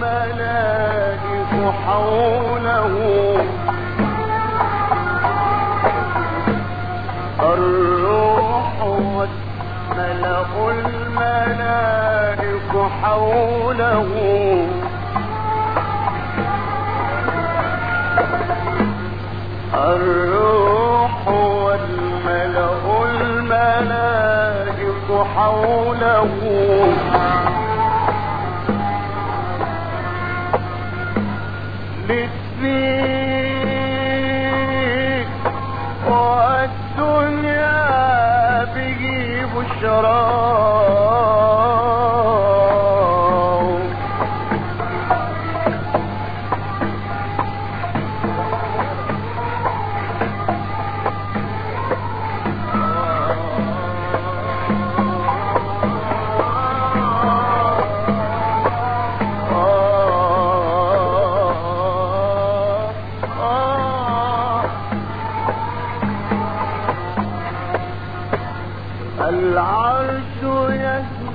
والملائك حوله الروح والملأ الملائك حوله الروح والملأ الملائك حوله للسيء والدنيا به بشرى العرش يسجد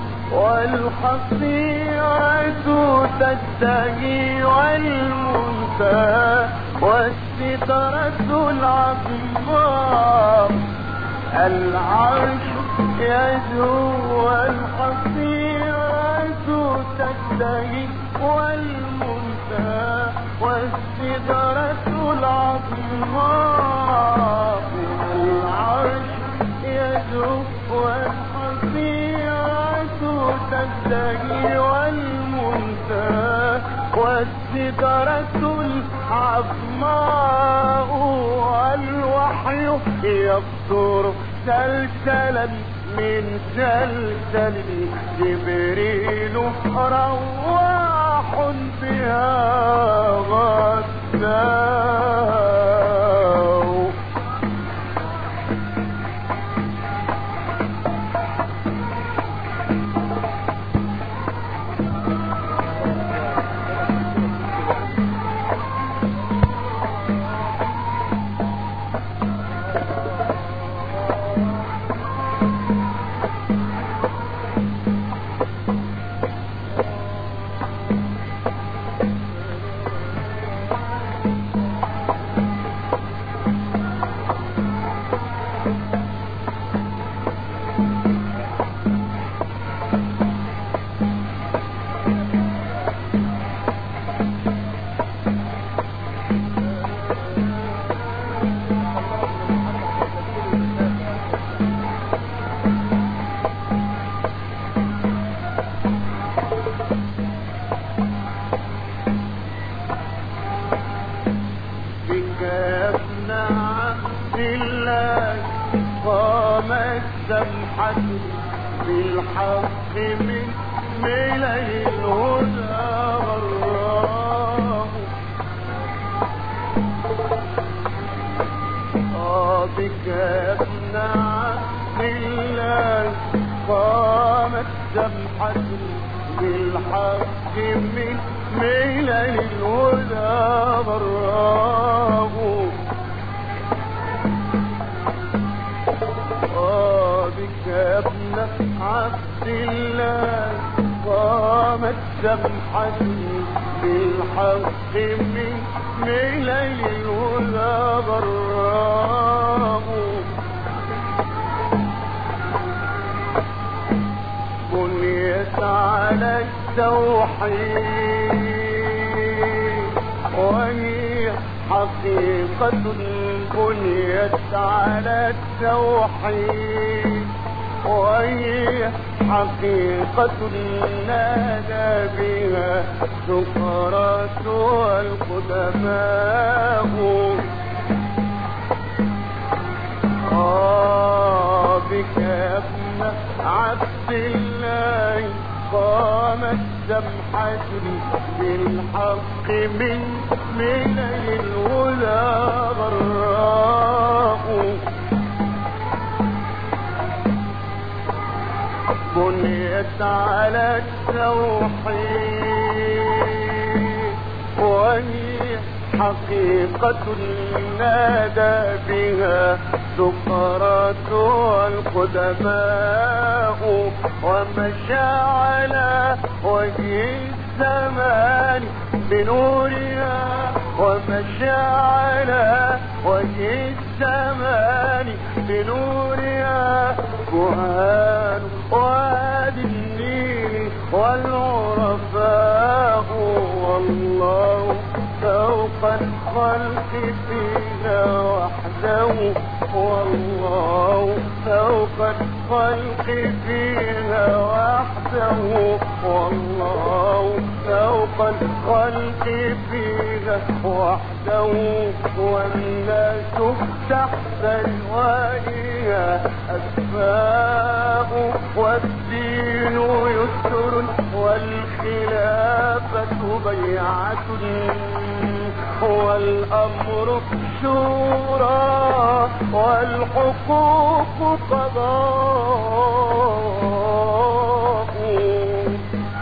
والحصيرة تشتهي والمنتهى والسترة العظماء العرش يزهو والحصيرة تشتهي والمنتهى والسترة العظماء العرش يزهو والحصيرة تزدهي والمنتهى والسدرة العظماء والوحي يبصر سلسلا من سلسل جبريل رواح بها غساه بك يا ابن عبد الله قامت سمحة بالحق من ملي الهدى غراه آه بك يا ابن عبد الله قامت سمحة بالحق من ملي الهدى غراه آه بك يا ابن عبد الله قامت سمحة بالحق من ملي الهدى غراه بنيت على التوحيد وهي حقيقة بنيت على التوحيد وهي حقيقة نادى بها سكرات والقدماء آه بك يا ابن عبد الله قامت سمحة بالحق من ملل الهدى غراء بنيت على التوحيد وهي حقيقة نادى بها سكرات والقدماء ومشى على وجه الزمان بنورها ومشى على وجه الزمان بنورها كهان وادي النيل والعرفاء والله فوق الخلق فينا وحده والله فوق الخلق فيها وحده والله فوق الخلق فيها وحده والناس تحت الوالية أسفاء والدين يسر والخلافة بيعة والأمر شورى والحقوق قضاء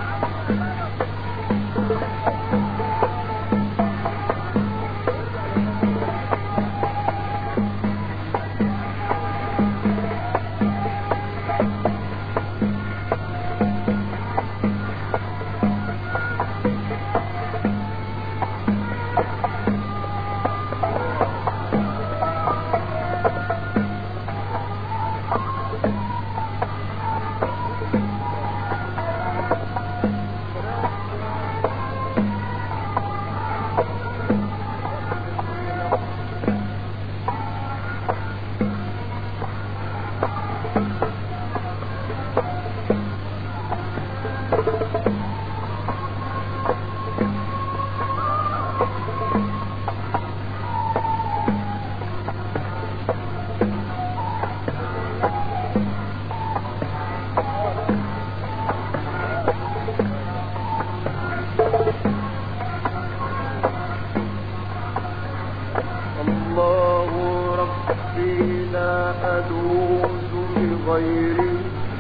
الله ربي لا أدوز بغيره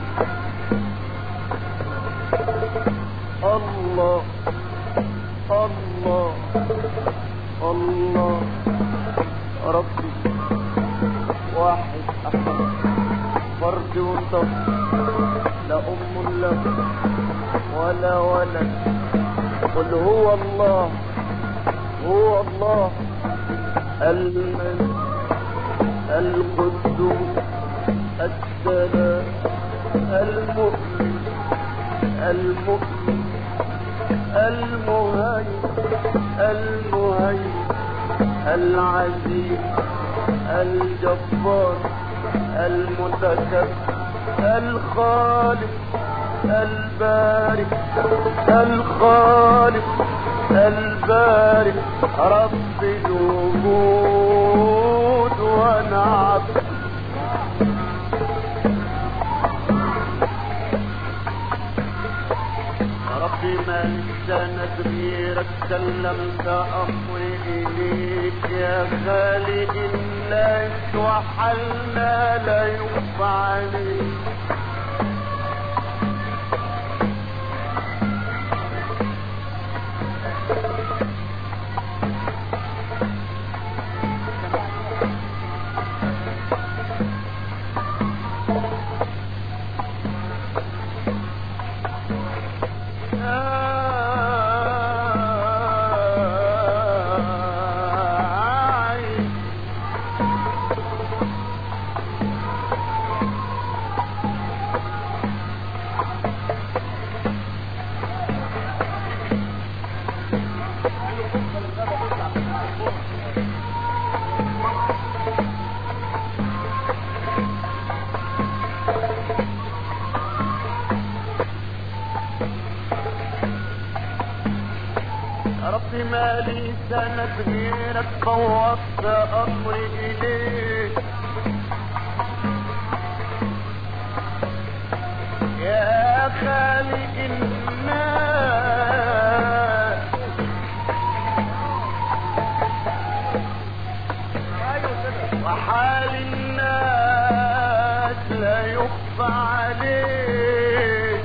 الله الله الله ربي واحد أحد فرد وصف لا أم له ولا ولد قل هو الله هو الله الملك القدوس السلام المؤمن المؤمن المهيمن المهيمن العزيز الجبار المتكبر الخالق البارئ الخالق البارئ رب الوجود وانا عبد ربي ما لسانك غيرك سلمت امري اليك يا خالق الناس وحلنا لا يخفى عليك ربي ما لي سند غيرك فوضت امري اليك يا خالق الناس وحال الناس لا يخفى عليك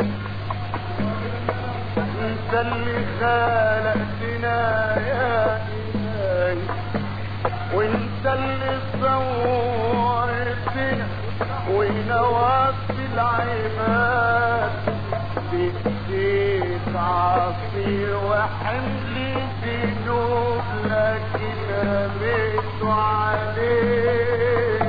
انت اللي خلقتنا يا الهي وانت اللي صورتنا ونوفي العباد بإيديك عصير لي ذنوب لكن رميت عليه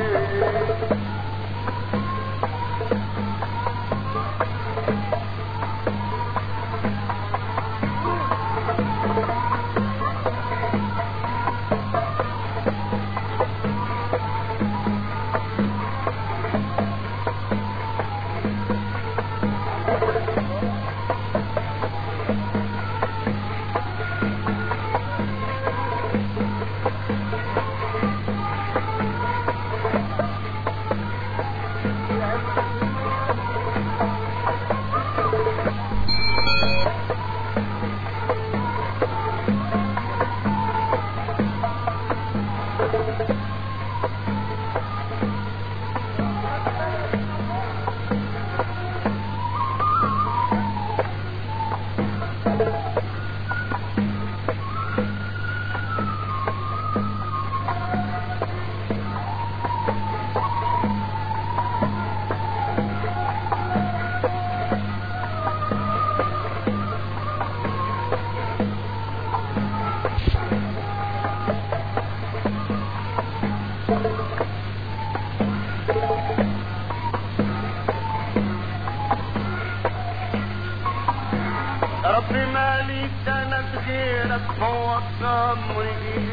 رب مالي سند غيرك هو امري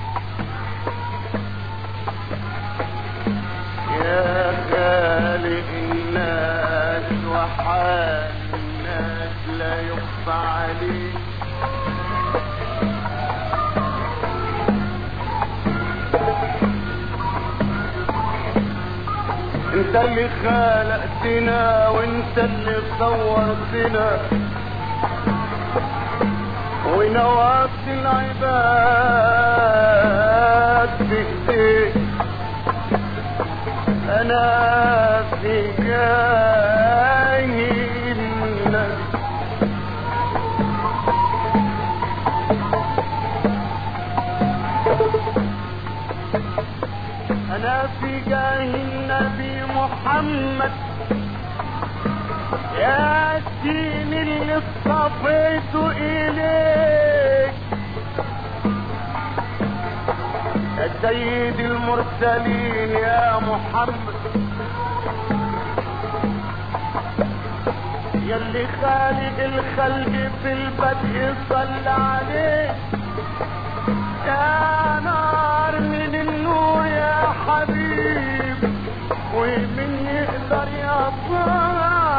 يا خالق الناس وحال الناس لا يخفى عليك انت اللي خلقتنا وانت اللي صورتنا ونوابت العباد بايديك انا في جاي منك انا في جاه النبي محمد يا الدين اللي اصطفيته اليك يا سيد المرسلين يا محمد يلي خالق الخلق في البدء صلى عليك يا نار من النور يا حبيب ومن يقدر يطلع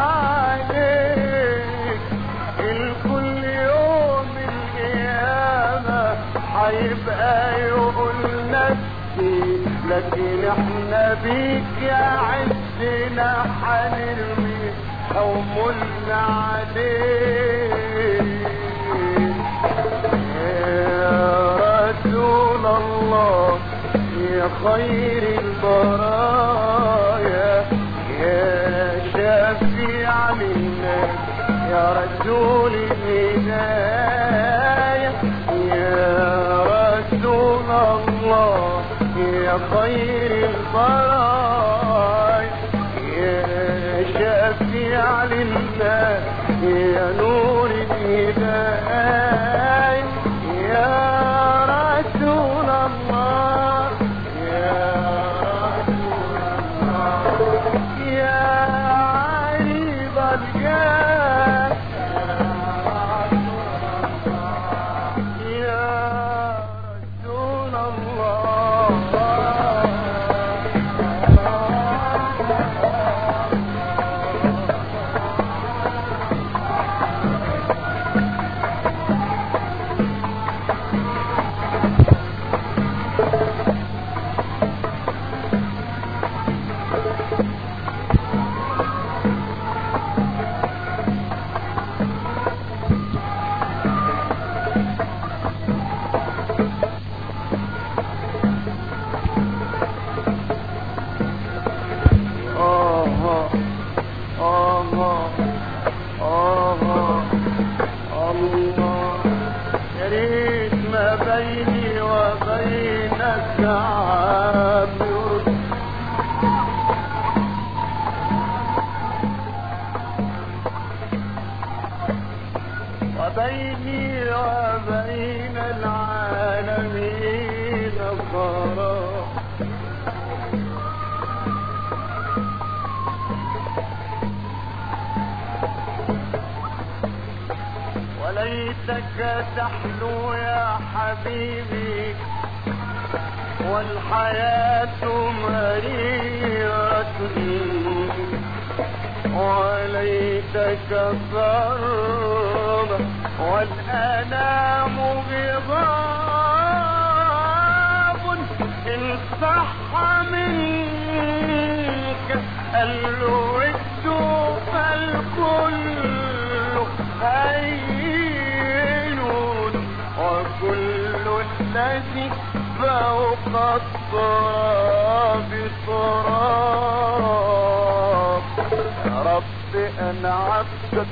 عليك الكل يوم القيامة حيبقى يقول نفسي لكن احنا بيك يا عزنا حنرمي حمولنا عليك يا رسول الله يا خير البرايا يا شفيع الناس يا رسول الهداية يا رسول الله يا خير البرايا يا شفيع لله يا نور الهداية يا رسول الله يا رسول الله يا عريض الجاه يا رسول الله آه آه آه الله يا ريت ما بيني وبينك عابر وبيني وبين الغرام وليتك تحلو يا حبيبي والحياة مريرة وليتك ضرب والأنام غضاب إن صح منك الود فالكل هين وكل الذي فوق التراب تراب يا رب انا عبدك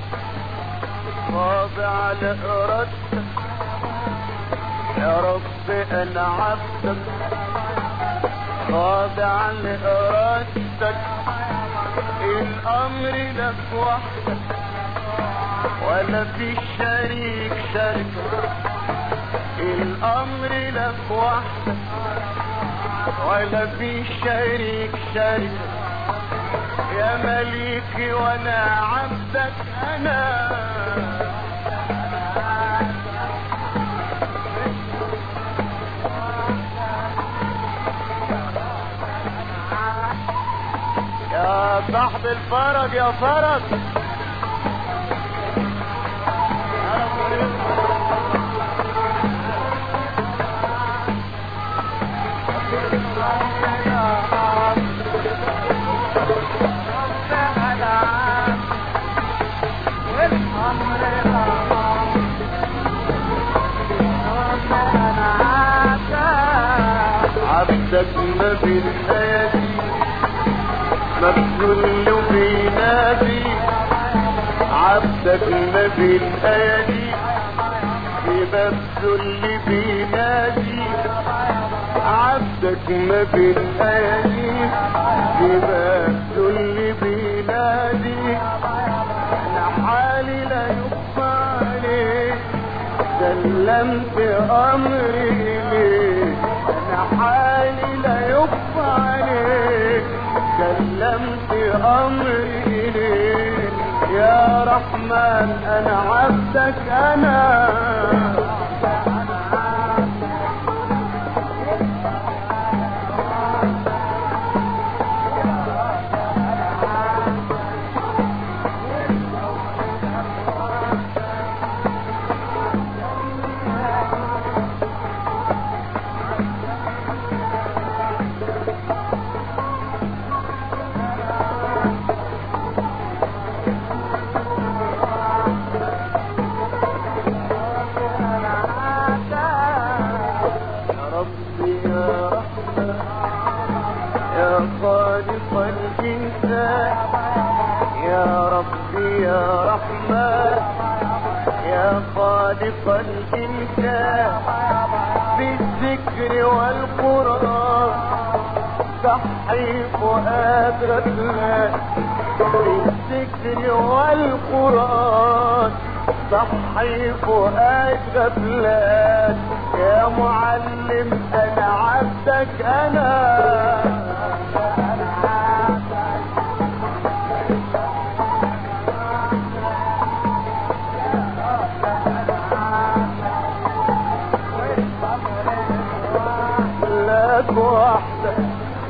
خاضع لارادتك يا رب انا عبدك خاضع لارادتك الامر لك وحدك ولا في شريك شرك الامر لك وحدك ولا في شريك شرك يا مليكي وانا عبدك انا يا صاحب الفرج يا فرج عبدك ما بالآياتي مبذول بينادي عبدك ما بالآياتي مبذول بينادي عبدك ما بالآياتي مبذول بينادي انا حالي لا يخفى عليك سلمت امري اليك انا حالي لا يخفى عليك سلمت امري اليك يا رحمن انا عبدك انا يا ربي يا رحمن يا خالق الإنسان يا ربي يا رحمن يا خالق الإنسان بالذكر والقرآن صحي فؤاد رجلان بالذكر والقرآن صحي فؤاد غفلان يا معلم انا عبدك انا لك وحدك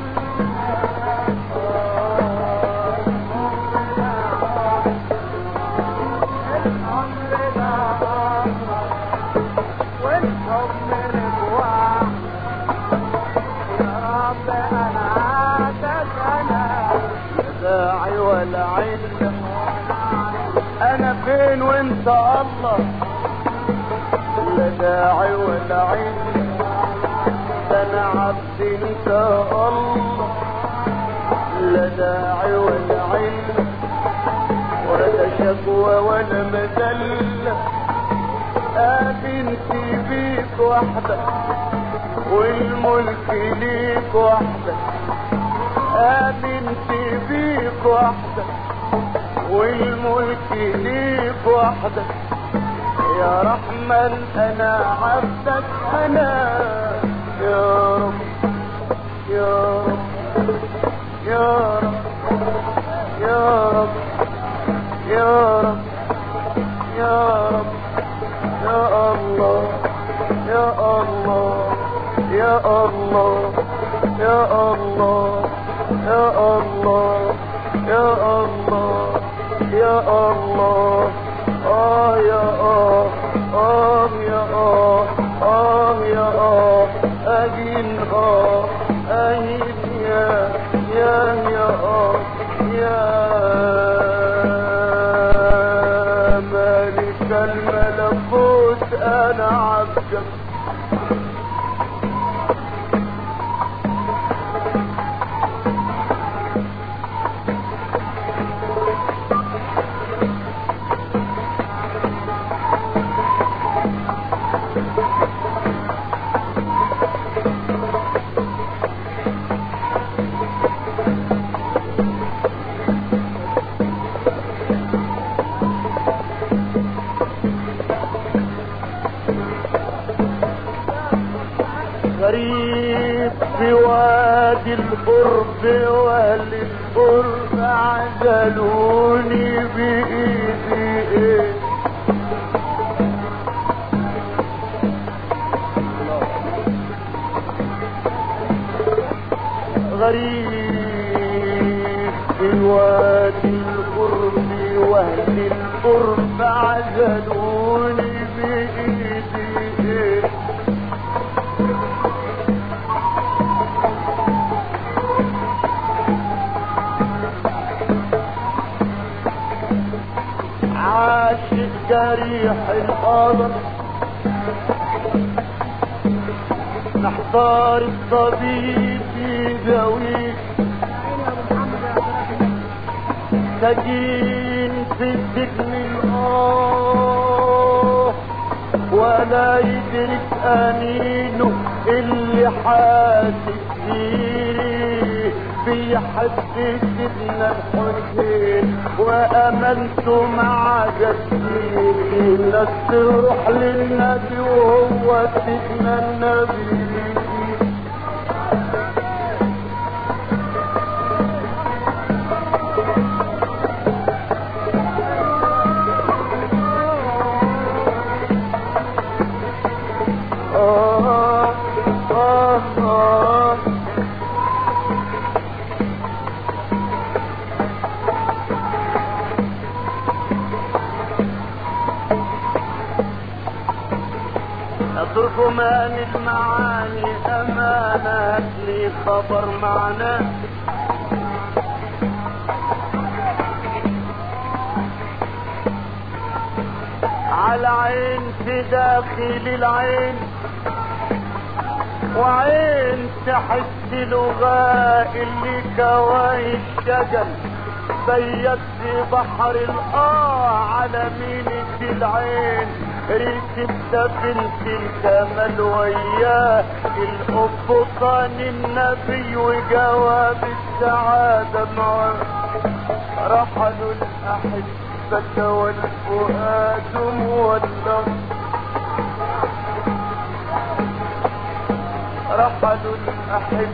داعي ولا عله انا فين وانت الله لا داعي ولا عله انا عبد انت الله لا داعي ولا عله ولا شكوى ولا مذله امنتي بيك وحدك والملك ليك وحدك امنت بيك وحدك والملك ليك وحدك يا رحمن انا عبدك انا يا رب يا رب يا رب يا رب يا رب يا رب يا الله يا الله يا الله يا الله يا الله يا الله يا الله آه يا آه آه يا آه آه يا آه أجين آه أجين يا يا يا آه يا مالك الملكوت أنا عبدك غريب في وادي القرب واهل القرب عزلوني بايدي غريب في وادي القرب واهل القرب عزلوني بايدي عاشق جريح القدر نحتار الطبيب يداويك سجين في السجن الآه ولا يدرك أنينه اللي حاسس بيه بيحب سيدنا الحسين وأمنت مع جدي الناس تروح للنبي وهو سيدنا النبي آه آه آه ترجمان المعاني أمانة لي خبر معنا على عين في داخل العين وعين تحس لغاء اللي كواي الشجن بيت في بحر الآه على مينة العين ركبت بنت الكمل وياه القبطان النبي وجواب السعادة معاه رحلوا الأحبة والفؤاد مولع رحلوا الأحبة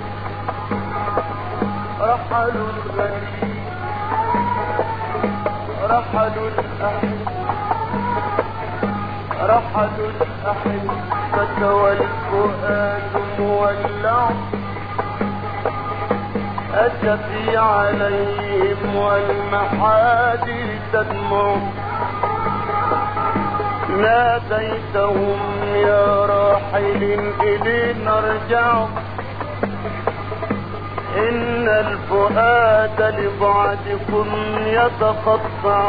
رحلوا الغريب رحلوا الأحبة رحلوا الأحبة والفؤاد مولع أتت عليهم والمحادر تدمع ناديتهم يا راحل إلينا ارجعوا إن الفؤاد لبعدكم يتقطع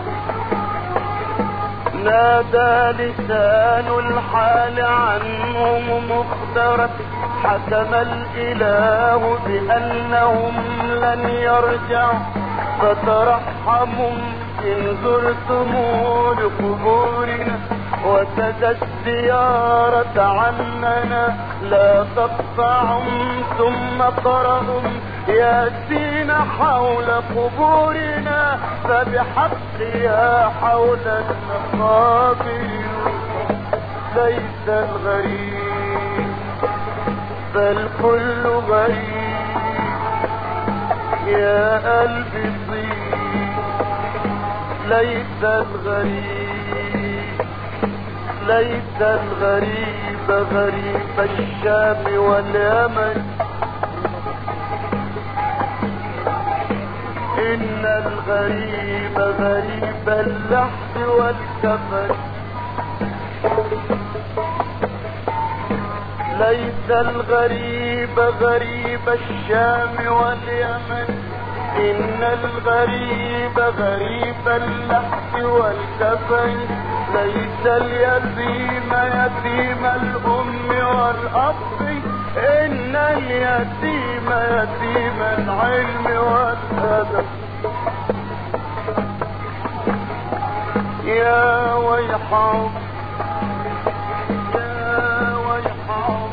نادى لسان الحال عنهم مخدرا حكم الإله بأنهم لن يرجعوا فترحموا إن زرتم لقبورنا وسدى الزيارة عننا لا تقطعوا ثم قرأوا ياسين حول قبورنا فبحقها حول المقابر ليس الغريب فالكل غريب يا قلبي طيب ليس الغريب ليس الغريب غريب الشام واليمن إن الغريب غريب اللحد والكفن ليس الغريب غريب الشام واليمن إن الغريب غريب اللحد والكفن ليس اليتيم يتيم الأم والأب إن اليتيم يتيم العلم والأدب يا ويحهم يا ويحهم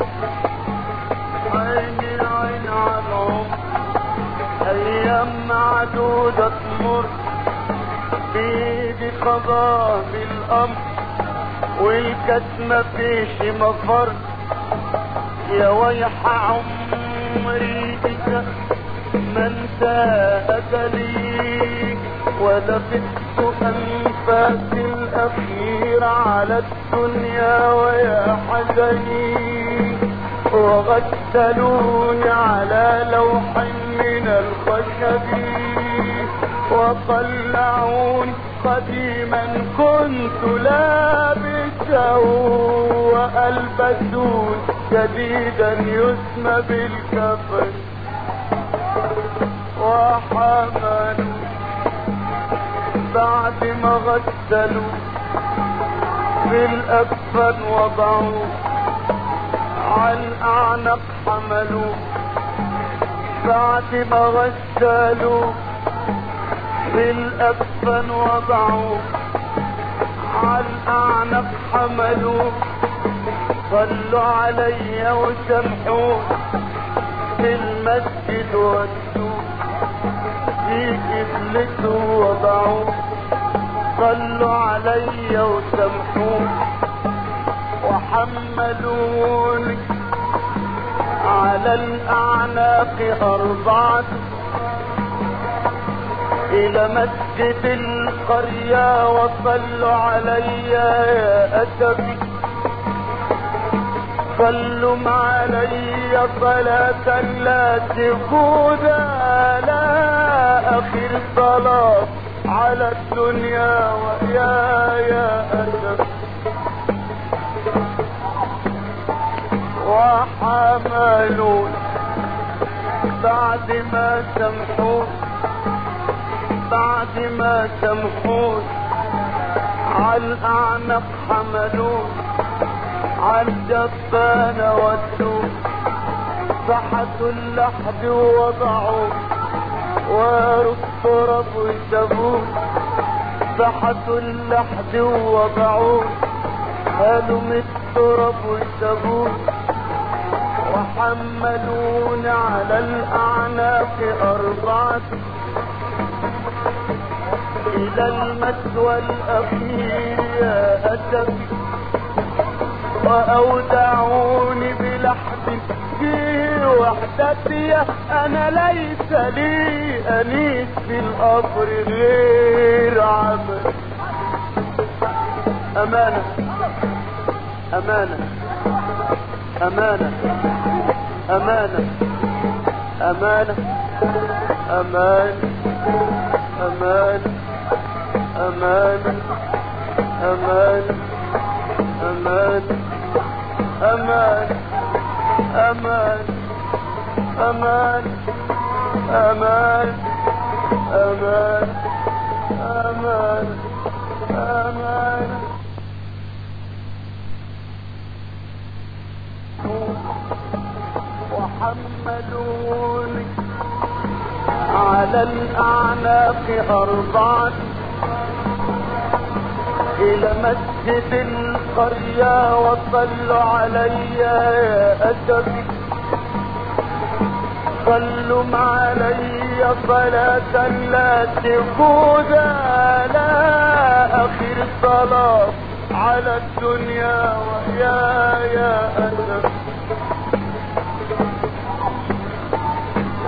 عيني العين عنهم أيام معدودة تمر بيدي قضاء بالأمر والكتمة فيش مفر يا ويح عمري بك من أجلي ولبثت أنفاس الأخير على الدنيا ويا حزني وغسلوني على لوح من الخشب وطلعوني قديما كنت لابسه وألبسون جديدا يسمى بالكفن وحملوا بعد ما غسلوا في الأكفن وضعوا على الأعنق حملوا بعد ما غسلوا في الأكفن وضعوا على الأعنق حملوا صلوا علي وسمحوا في المسجد ودوا في كفلته وضعوا صلوا علي وسمحوا وحملوني على الأعناق أربعة إلى مسجد القرية وصلوا علي يا أسفي صلوا علي صلاة لا تفوت لا آخر صلاة على الدنيا ويا يا أسف وحملون بعد ما سمحون بعد ما سمحون على الأعنق حملون على الجبان ودوا صحة اللحد ووضعوا واروا التراب وسبوه صحة اللحد ووضعوه قالوا من التراب وسبوه وحملون على الأعناق أربعة إلى المسوى الأخير يا أسف وأودعوني بلحد فيه وحدتي أنا ليس لي أنيس في القبر غير عمل أمانة أمانة أمانة أمانة أمانة أمانة أمانة أمانة أمانة أمانة أمانة أمانة أمانة أمانة أمانة أمانة أمانة وحملوني على الأعناق أربعة إلى مسجد القرية وصلوا علي يا أسفي صلوا علي صلاة لا تفوت لا آخر صلاة على الدنيا ويا يا أسف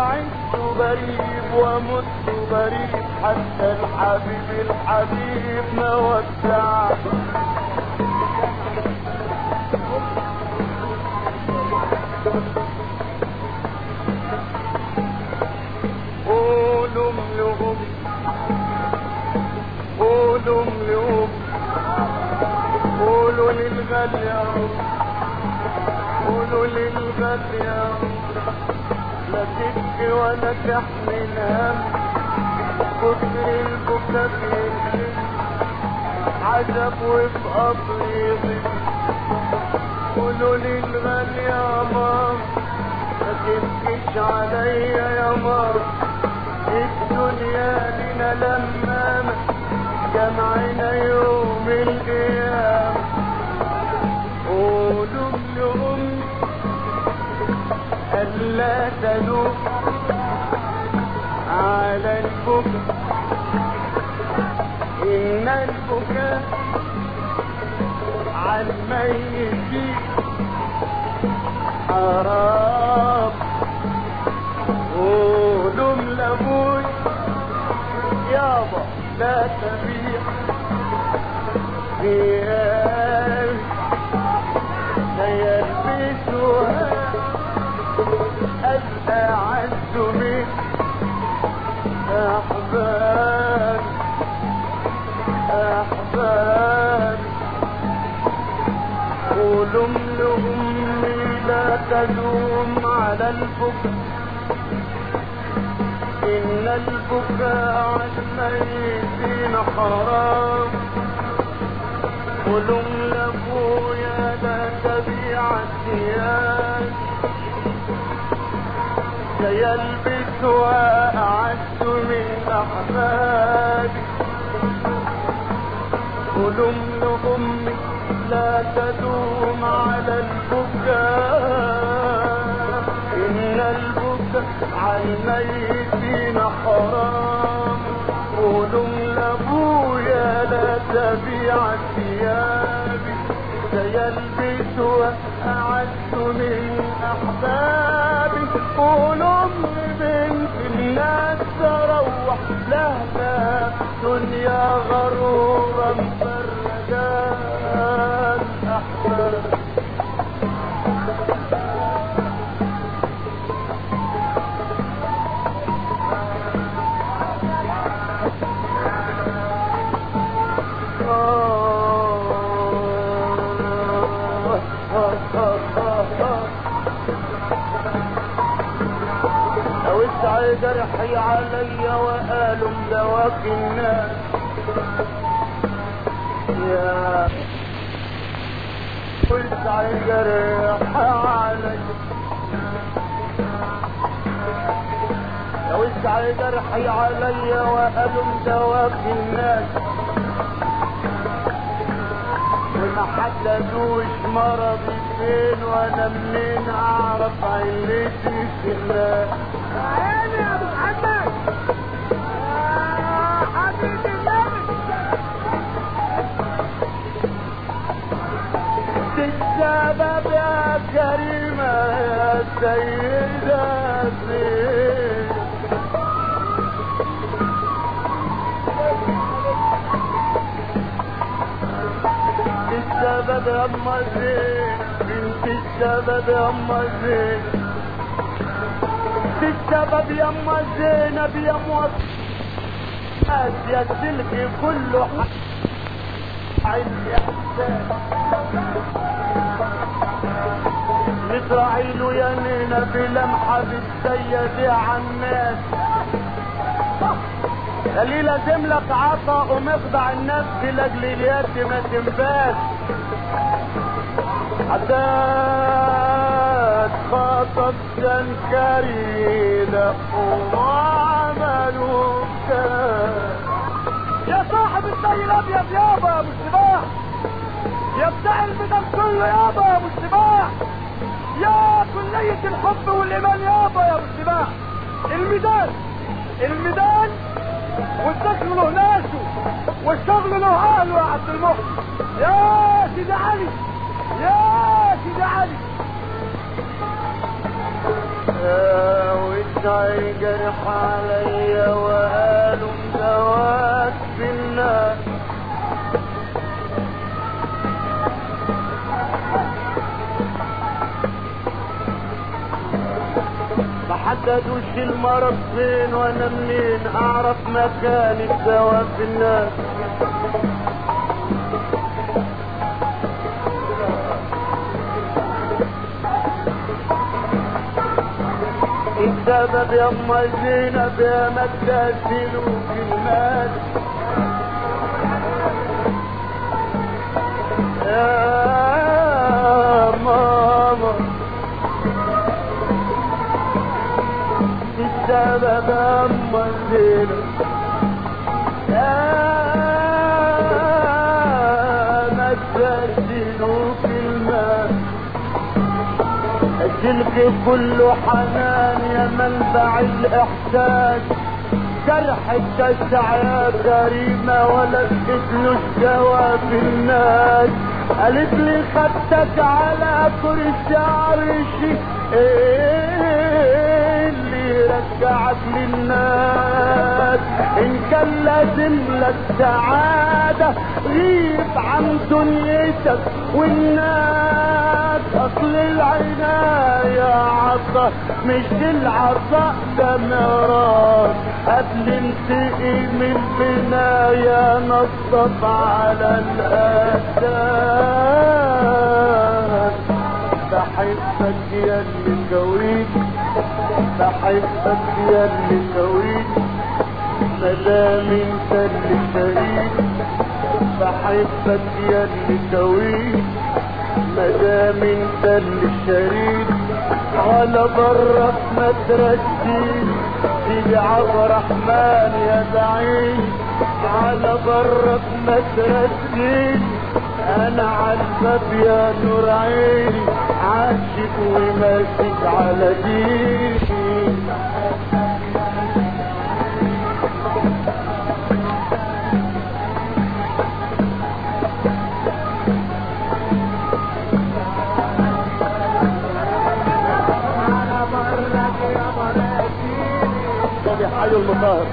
وعشت بريب ومت بريب حتى الحبيب الحبيب ما ودعني قولوا لهم قولوا لهم قولوا للغالي يا رب قولوا للغالي يا رب لا تبكي ولا تحمل هم كتر البكا بيكفي عجب وفي قبري يغيب قولوا للغالي يا ماما ما تبكيش عليا يا ماما الدنيا لنا لمامة جمعنا يوم القيامة قولوا لأمي ألا تلوم على البكاء إن البكاء على الميت حرام قولوا لابوي يابا لا تبيع ثياب سيلبسها الأعز من أحباب أحباب قولوا لأمي لا تلوم على البكاء إن البكاء على الميتين حرام قولوا لأبويا لا تبيع الثياب سيلبسها أعز من أحبابي قولوا لأمي لا تدوم على البكاء إن البكاء على الميتين حرام قولوا لأبويا لا تبيع ثيابي سيلبسها أعز من أحبابي قولوا لبنت الناس تروح لها دنيا غرورا مفرجات أحباب اوسع جرحي علي وآلم دواك الناس يا وسع جرحي علي اوسع جرحي علي وآلم دواك الناس وما حددوش مرضي فين وانا منين اعرف علتي في الله عيني يا ابو محمد يا حبيبي النبي السبب يا كريمة يا سيدة زين السبب يا أما زين بنت السبب يا أما زين السبب يا أما زينب يا موصل يا سلكي كله عندي احسان اسرائيل يمين بلمحة بالسيد عماس اللي لازم لك عطا ومخضع النفس لاجل اليد ما تنفاش حداد خطب شنكري وعملوا كان يا صاحب الزي الابيض يابا يا ابو السباح يا بتاع الميدان كله يابا يا ابو السباح يا كلية الحب والايمان يابا يا ابو السباح الميدان الميدان والذكر له ناسه والشغل له اهله يا عبد المحسن يا سيدي علي يا سيدي علي آه، وسعي جرح عليا وقالوا مدواك بالله ما حددوش المرض فين وانا منين اعرف مكان الدواء في الناس السبب يا ام زينب يا ما تسلوا كلمات يا ماما السبب يا ام زينب يا ما تسلوا كلمات الجلد كله حنان يا منبع الاحساس جرح اتسع يا كريمة ولا له الدواء في الناس قالت لي خدتك على كرسي عرشي ايه اللي رجعك للناس ان كان لازم لك سعادة غيب عن دنيتك والناس اصل العناية عطا مش العطاء ده ميراث قبل انتقي من البناية نصب على الاساس بحبك يا اللي كويت بحبك يا اللي كويت مدام انت اللي شريك بحبك يا اللي كويت مدام انت اللي شريك على برك ما ترسيش سيدي عبد الرحمن يا بعيد على برك ما ترسيش انا عالباب يا نور عيني عاشق وماسك على ديني طب يا حي المطهر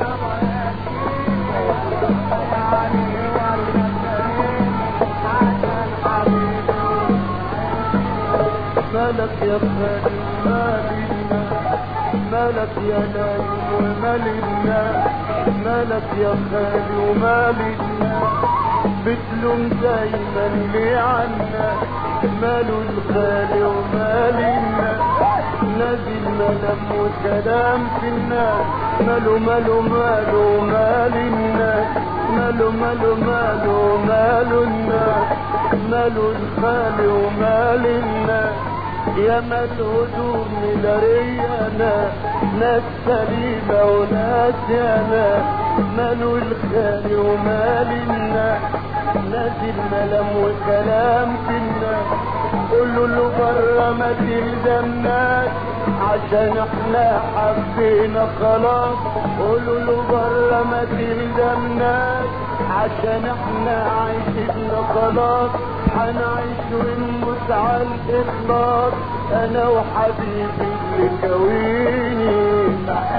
مالك يا خالي مالنا مالك يا نايم ومالنا مالك يا خالي ومالنا بتلوم دايما ليه عنا ماله الخالي ومالنا نازل ملم وكلام في الناس ماله ماله ماله مال الناس ماله ماله ماله ماله الناس ماله الخالي ومال الناس يا مال هدوم دريانا ناس سليمة وناس يانا ماله الخالي ومال الناس نازل ملم وكلام في الناس قولوا له بره ما تلزمناش عشان احنا حبينا خلاص قولوا له بره ما تلزمناش عشان احنا عايشنا خلاص هنعيش ونموت على الاخلاص انا وحبيبي اللي كويني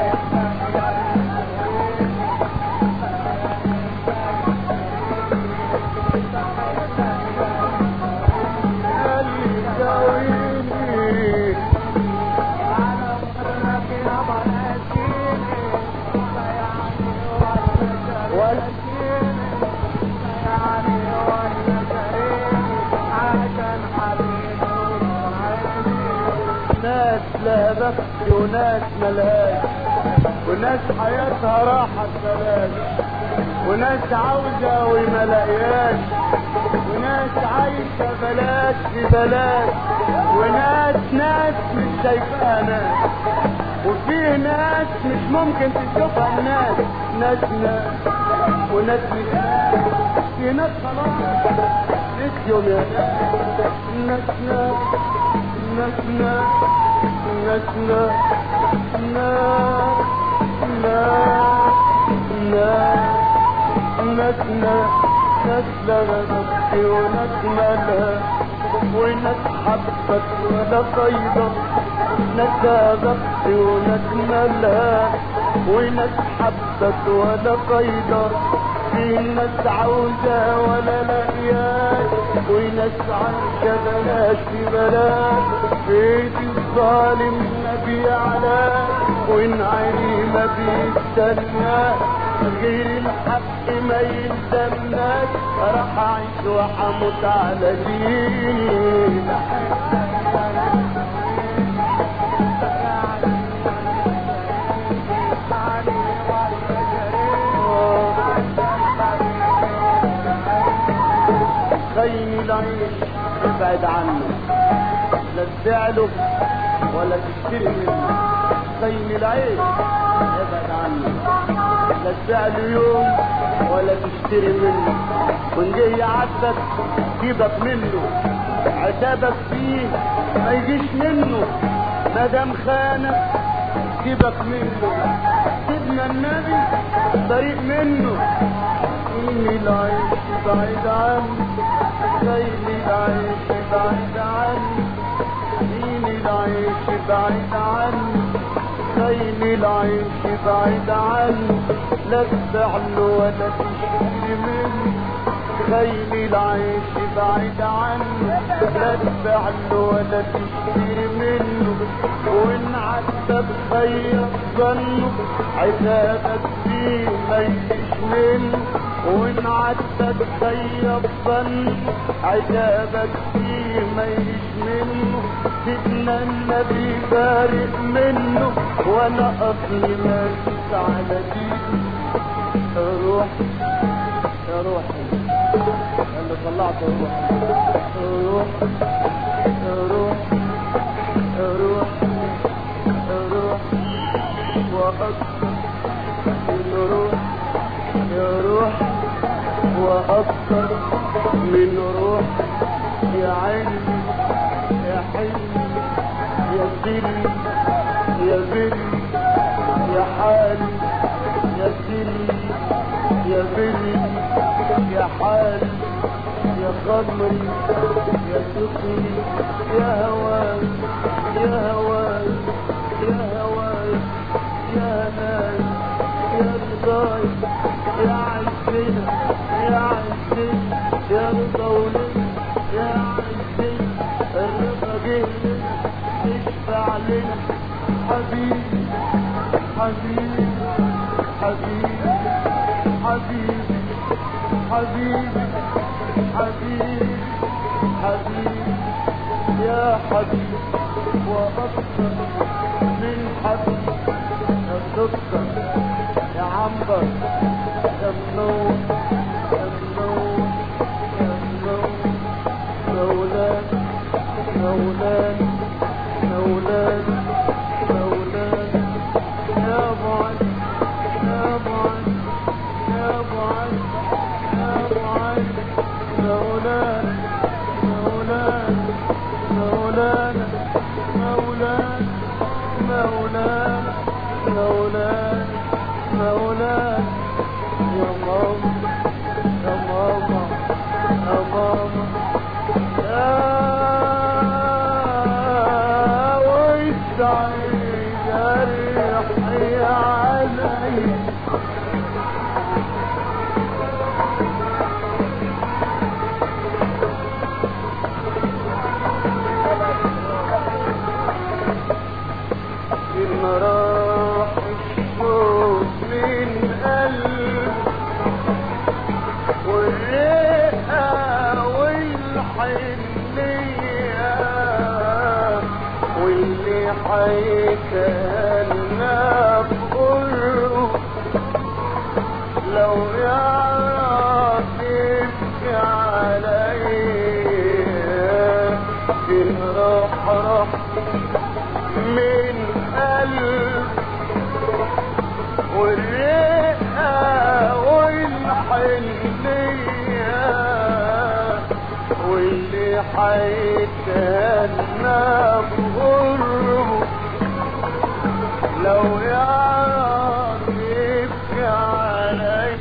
اللي كويني ناس لا بخت وناس ملهاش وناس حياتها راحت بلاش وناس عاوزة وما لاقياش وناس عايشة بلاش في بلاش وناس ناس مش شايفاها ناس وفي ناس مش ممكن تشوفها الناس ناس ناس وناس مش ناس في ناس خلاص نسيوا يا ناس ناس ناس ناس ناس ناس ناس ناس ناس ناس ناس ناس لها نفسي وناس مالها وناس حبت ولا طيبة ناس بخت ونجملها وناس حبت ولا قيدة في ناس عاوزة ولا لاقياك وناس عايشة بلاش في بلاش بيت الظالم نبي علاك وان عيني ما بيستناك غير الحق ما يلزمناش راح اعيش وحموت على ديني خيني العيش ابعد عنه لا تبيع له ولا تشتري منه خيني العيش ابعد عنه لا تبيع له يوم ولا تشتري منه وان جاي عدك سيبك منه عتابك فيه ما يجيش منه ما دام خانك سيبك منه سيبنا النبي طريق منه إني العيش بعيد عني ليلي العيش بعيد عني إني العيش بعيد عني ليلي العيش بعيد عني لا تبيع له ولا تشتري منه خيلي العيش بعيد عني لا تبيع له ولا تشتري منه وان عدى بخير ظنه عتابك فيه ما يجيش منه وان عدى بخير ظنه عتابك فيه ما يجيش منه سيدنا النبي بارئ منه وانا اصلي ماشي على دينه روح يا روحي اللي طلعت روح روح روح روح روح وأكثر من روح يا روح وأكثر من روح يا عيني يا حلمي يا سري يا بري يا حالي يا سري يا بري يا حالي يا قمري يا سكري يا هواي يا هواي يا هواي يا ناي يا رضاي يا عزنا يا عزنا يا رضا يا عزنا الرضا جهلنا اشفع لنا حبيبي حبيبي حبيبي حبيبي حبيبي حبيبي حبيبي يا حبيبي وأكثر من حبيبي يا سكر يا عنبر يا منور يا منور يا منور مولان مولان مولان مولان يا ابو علي يا ابو علي يا ابو علي يا ابو علي مولانا مولانا مولانا مولانا مولانا مولانا مولانا يا ماما يا ماما يا ماما يا والسعيد ريحي علي إن راح الشوق من قلب والرئة والحنية واللي حيكلنا بقرب لو يعرف يبكي عليا إن راح راح من قلب والرئة والحنية واللي حيتهنى بغربه لو يعرف يبكي عليا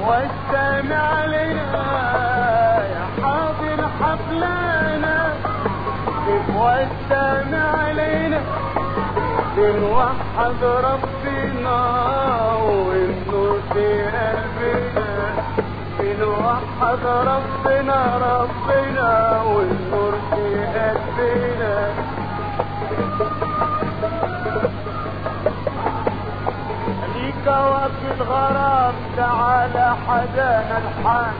واستمع لنا يا حاضر حفلنا واستمع لنا بنوحد ربنا والنور في قلبنا بنوحد ربنا ربنا والنور في قلبنا ليك وفي الغرام تعالى حدانا الحان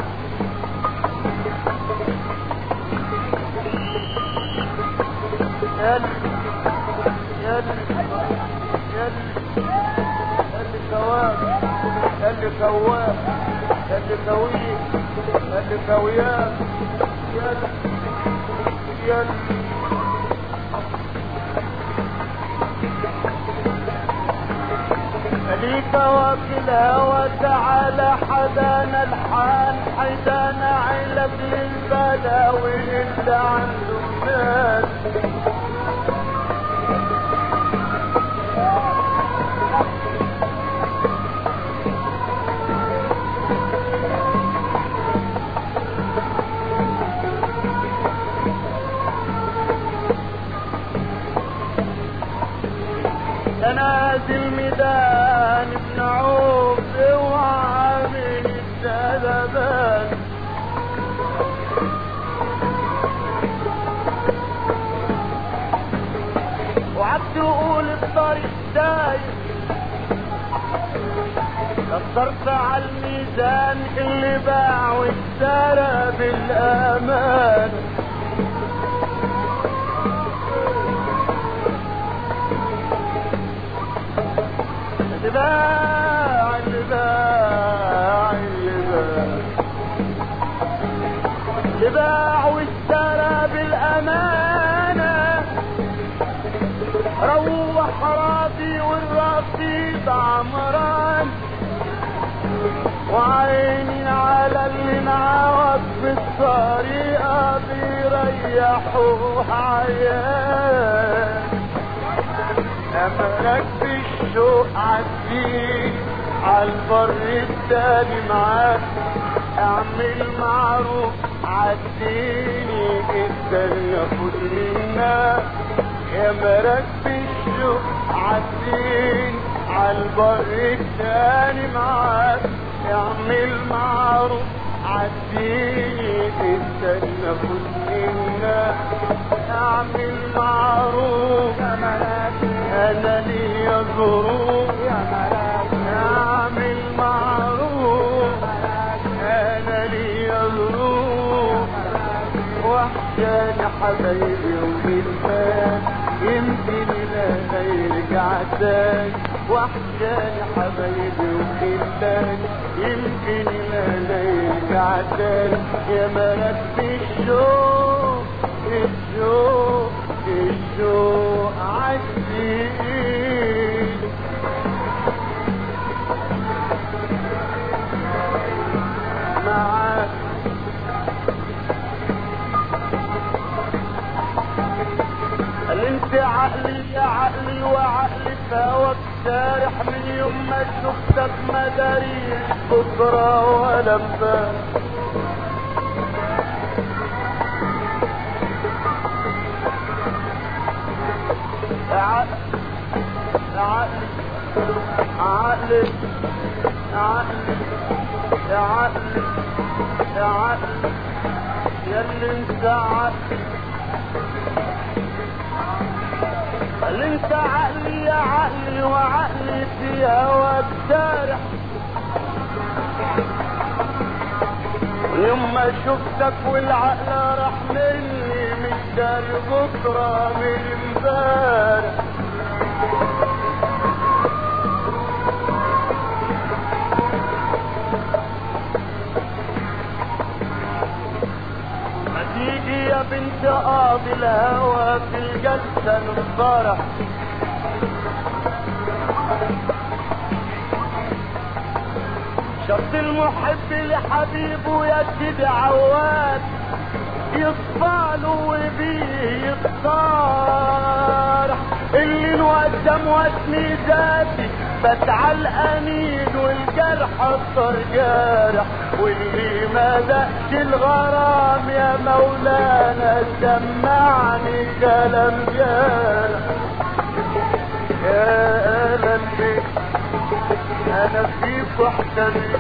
يلا يلا يلا يلا كواب يلا كواب يلا كويه يلا كوياب يلا يلا ليك وكلها وتعالى حدانا الحال حيدانا علب للبلاوي اللي عنده ناس تنازل ميدان ابن عوف وعامل الدلبان وعبد يقول الطريق دايم كسرت على الميزان اللي باع واشترى بالامان اللي باع اللي باع اللي باع اللي باع واشترى بالامانه روح راضي والرصيد عمران وعيني على اللي معاك في الطريقة بيريحوه عيان أملك بالشوق عديك عالبر التاني معاك اعمل معروف عديني الدنيا خد منا يا مرك بالشوق عديني عالبر التاني معاك اعمل معروف عديني الدنيا خد منا اعمل معروف يا ملاك انا ليا ظروف يا ملاك اعمل معروف انا ليا ظروف وحشاني حبايبي وبالبال يمكن لا يرجع تاني وحشاني حبايبي وبالبال يمكن لا يرجع تاني يا ملك الشوق الشوق الشوق عديني معاك قال انت عقلي يا عقلي وعقلي فهوك سارح من يوم ما شفتك ما داريش بكرة ولا امبارح يا عقلي يا عقلي عقلي يا عقلي يا عقلي يا عقلي يا اللي انت عقلي قال انت عقلي يا عقلي وعقلي في هواك سارح يوم ما شفتك والعقل راح مني مش داري بكره من امبارح ما تيجي يا بنت قاضي الهوى في الجلسة نصارح شرط المحب لحبيبه يا سيدي عواد يصفاله وبيه يتصارح اللي انوسم واسمي ذاتي بات على الانين والجرح اكتر جارح واللي ما دقش الغرام يا مولانا سمعني كلام جارح يا قلبي انا فيك احتمي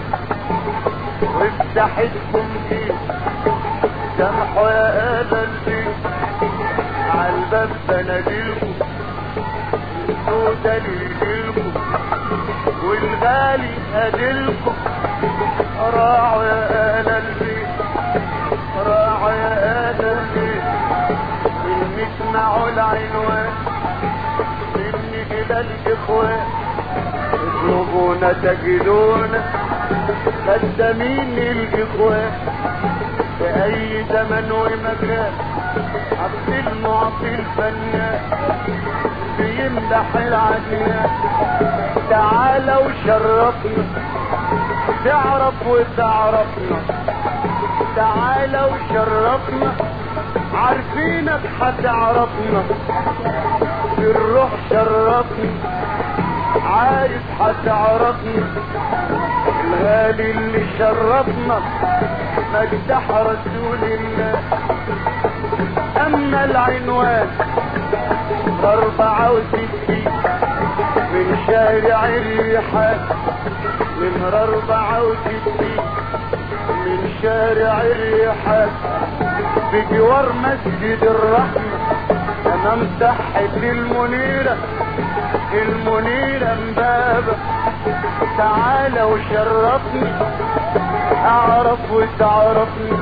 وافتحتكم دي سامحوا يا قلبي عالباب بناديلكم السودا ليجيلكم والغالي اديلكم راعوا يا قلبي راعوا يا قلبي إن اسمعوا العنوان مني الى الاخوان اطلبونا تجدونا خدامين الاخوان في اي زمن ومكان عبد المعطي الفنان بيمدح العدنان تعالى وشرفنا تعرف وتعرفنا تعالى وشرفنا عارفينك هتعرفنا في الروح شرفنا عايز هتعرفنا الغالي اللي شرفنا مجدح رسول الله اما العنوان اربعة وستين من شارع الريحان من اربعة وستين من شارع الريحان بجوار مسجد الرحمة امام صحة المنيرة المنيرة مبابة تعالى وشرفني اعرف وتعرفني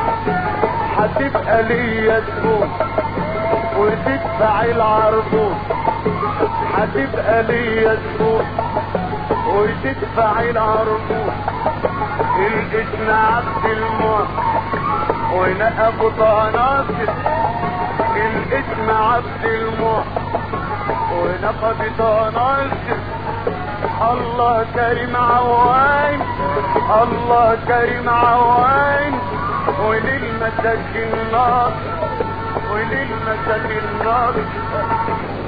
هتبقى ليا تكون وتدفع العربون هتبقى ليا تكون وتدفع العربون الاسم عبد الموت وانا ابو طناصر الاسم عبد الموت وانا ابو طناصر الله كريم عوان الله كريم عوان وللمساكين نار وللمساكين نار